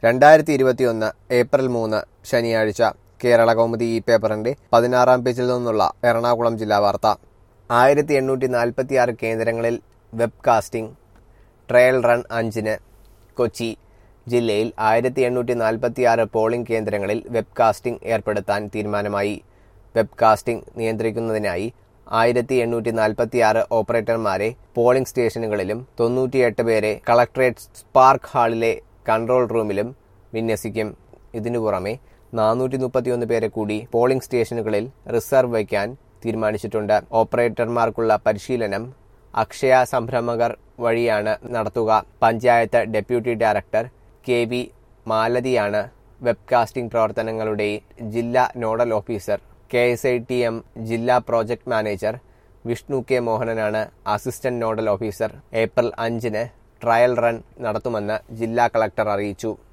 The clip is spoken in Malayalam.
രണ്ടായിരത്തി ഇരുപത്തിയൊന്ന് ഏപ്രിൽ മൂന്ന് ശനിയാഴ്ച കേരള കൗമുദി ഈ പേപ്പറിന്റെ പതിനാറാം പേജിൽ നിന്നുള്ള എറണാകുളം ജില്ലാ വാർത്ത ആയിരത്തി എണ്ണൂറ്റി നാൽപ്പത്തി ആറ് കേന്ദ്രങ്ങളിൽ വെബ്കാസ്റ്റിംഗ് ട്രയൽ റൺ അഞ്ചിന് കൊച്ചി ജില്ലയിൽ ആയിരത്തി എണ്ണൂറ്റി നാൽപ്പത്തി ആറ് പോളിംഗ് കേന്ദ്രങ്ങളിൽ വെബ്കാസ്റ്റിംഗ് ഏർപ്പെടുത്താൻ തീരുമാനമായി വെബ്കാസ്റ്റിംഗ് നിയന്ത്രിക്കുന്നതിനായി ആയിരത്തി എണ്ണൂറ്റി നാൽപ്പത്തി ആറ് ഓപ്പറേറ്റർമാരെ പോളിംഗ് സ്റ്റേഷനുകളിലും തൊണ്ണൂറ്റിയെട്ട് പേരെ കളക്ടറേറ്റ് സ്പാർക്ക് ഹാളിലെ കൺട്രോൾ റൂമിലും വിന്യസിക്കും ഇതിനു പുറമെ നാനൂറ്റി മുപ്പത്തിയൊന്ന് പേരെ കൂടി പോളിംഗ് സ്റ്റേഷനുകളിൽ റിസർവ് വയ്ക്കാൻ തീരുമാനിച്ചിട്ടുണ്ട് ഓപ്പറേറ്റർമാർക്കുള്ള പരിശീലനം അക്ഷയ സംരംഭകർ വഴിയാണ് നടത്തുക panchayat deputy director K V മാലതിയാണ് വെബ്കാസ്റ്റിംഗ് പ്രവർത്തനങ്ങളുടെ ജില്ലാ nodal officer K S I T M ജില്ലാ പ്രോജക്ട് മാനേജർ വിഷ്ണു കെ മോഹനനാണ് അസിസ്റ്റന്റ് നോഡൽ ഓഫീസർ ഏപ്രിൽ അഞ്ചിന് ട്രയൽ റൺ നടത്തുമെന്ന് ജില്ലാ കളക്ടർ അറിയിച്ചു